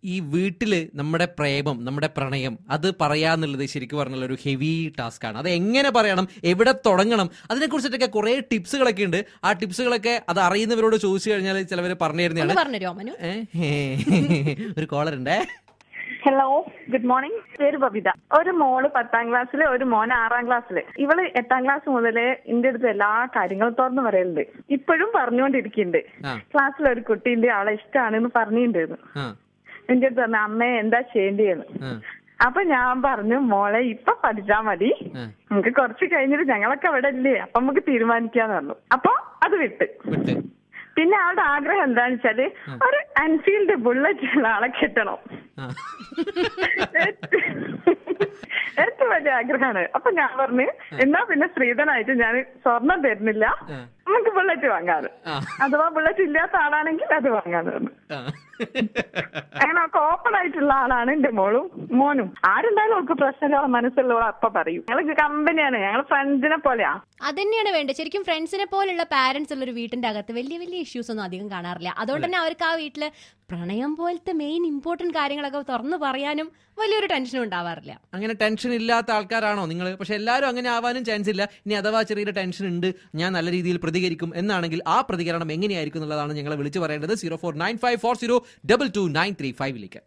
ഈ വീട്ടില് നമ്മുടെ പ്രേമം നമ്മുടെ പ്രണയം അത് പറയാന്നുള്ളത് ശരിക്കും പറഞ്ഞാൽ ഒരു ഹെവി ടാസ്ക് ആണ് അത് എങ്ങനെ പറയണം എവിടെ തുടങ്ങണം അതിനെ കുറിച്ചിട്ടൊക്കെ കുറെ ടിപ്സുകളൊക്കെ ഉണ്ട് ആ ടിപ്സുകളൊക്കെ അത് അറിയുന്നവരോട് ചോദിച്ചു കഴിഞ്ഞാൽ ചിലവർ പറഞ്ഞു ഒന്ന് തരുന്നതാണ് പറഞ്ഞു മനു ഏ? ഒരു കോളർ ഉണ്ടേ ഹലോ ഗുഡ് മോർണിംഗ് പേര് ബബിത ഒരു മോള് പത്താം ക്ലാസ്സില് ഒരു മോൻ ആറാം ക്ലാസ്സില് ഇവള് എട്ടാം ക്ലാസ് മുതലേ എന്റെ അടുത്ത് എല്ലാ കാര്യങ്ങളും തുറന്നു പറയലുണ്ട് ഇപ്പോഴും പറഞ്ഞുകൊണ്ടിരിക്കുന്നുണ്ട് ആ. ക്ലാസ്സിൽ ഒരു കുട്ടീന്റെ ആളെ ഇഷ്ടമാണെന്ന് പറഞ്ഞിട്ടുണ്ടായിരുന്നു ആ എന്റെ അടുത്ത് പറഞ്ഞു അമ്മേ എന്താ ചെയ്യേണ്ടിയെന്ന് ആ. അപ്പൊ ഞാൻ പറഞ്ഞു മോളെ ഇപ്പൊ പഠിച്ചാ മതി ആ. നമുക്ക് കുറച്ച് കഴിഞ്ഞിട്ട് ഞങ്ങളൊക്കെ അവിടെ ഇല്ലേ അപ്പൊ നമുക്ക് തീരുമാനിക്കാന്ന് പറഞ്ഞു അപ്പൊ അത് വിട്ട് വിട്ട് പിന്നെ ആളുടെ ആഗ്രഹം എന്താന്ന് വെച്ചാല് ഒരു അൻഫീൽഡ് ബുള്ളറ്റ് ഉള്ള ആളെ കെട്ടണം ആ. ഏറ്റവും വലിയ ആഗ്രഹമാണ് അപ്പൊ ഞാൻ പറഞ്ഞു എന്നാ പിന്നെ സ്ത്രീധനായിട്ട് ഞാൻ സ്വർണം തരുന്നില്ല ആ. നമുക്ക് ബുള്ളറ്റ് വാങ്ങാറ് ആ. അഥവാ ബുള്ളറ്റ് ഇല്ലാത്ത ആളാണെങ്കിൽ അത് വാങ്ങാന്ന് പറഞ്ഞു ആ. അങ്ങനെ ഒക്കെ ഓപ്പൺ ആയിട്ടുള്ള ആളാണ് എന്റെ മോളും മോനും ആരുണ്ടായാലും അവൾക്ക് പ്രശ്നമില്ല മനസ്സുള്ളവൾ അപ്പൊ പറയും ഞങ്ങൾക്ക് കമ്പനിയാണ് ഞങ്ങൾ ഫ്രണ്ട്സിനെ പോലെയാ അതന്നെയാണ് വേണ്ടത് ശരിക്കും ഫ്രണ്ട്സിനെ പോലുള്ള പാരന്റ്സ് ഉള്ള ഒരു വീട്ടിന്റെ അകത്ത് വലിയ വലിയ ഇഷ്യൂസ് ഒന്നും അധികം കാണാറില്ല അതുകൊണ്ട് തന്നെ അവർക്ക് ആ വീട്ടില് പ്രണയം പോലത്തെ മെയിൻ ഇമ്പോർട്ടന്റ് കാര്യങ്ങളൊക്കെ തുറന്നു പറയാനും വലിയൊരു ടെൻഷനും ഉണ്ടാവാറില്ല അങ്ങനെ ടെൻഷൻ ഇല്ലാത്ത ആൾക്കാരാണോ നിങ്ങൾ പക്ഷെ എല്ലാവരും അങ്ങനെ ആവാനും ചാൻസ് ഇല്ല ഇനി അഥവാ ചെറിയൊരു ടെൻഷൻ ഉണ്ട് ഞാൻ നല്ല രീതിയിൽ പ്രതികരിക്കും എന്നാണെങ്കിൽ ആ പ്രതികരണം എങ്ങനെയായിരിക്കും എന്നുള്ളതാണ് ഞങ്ങളെ വിളിച്ചു പറയേണ്ടത് zero four nine five four zero double two nine three ഫൈവിലേക്ക്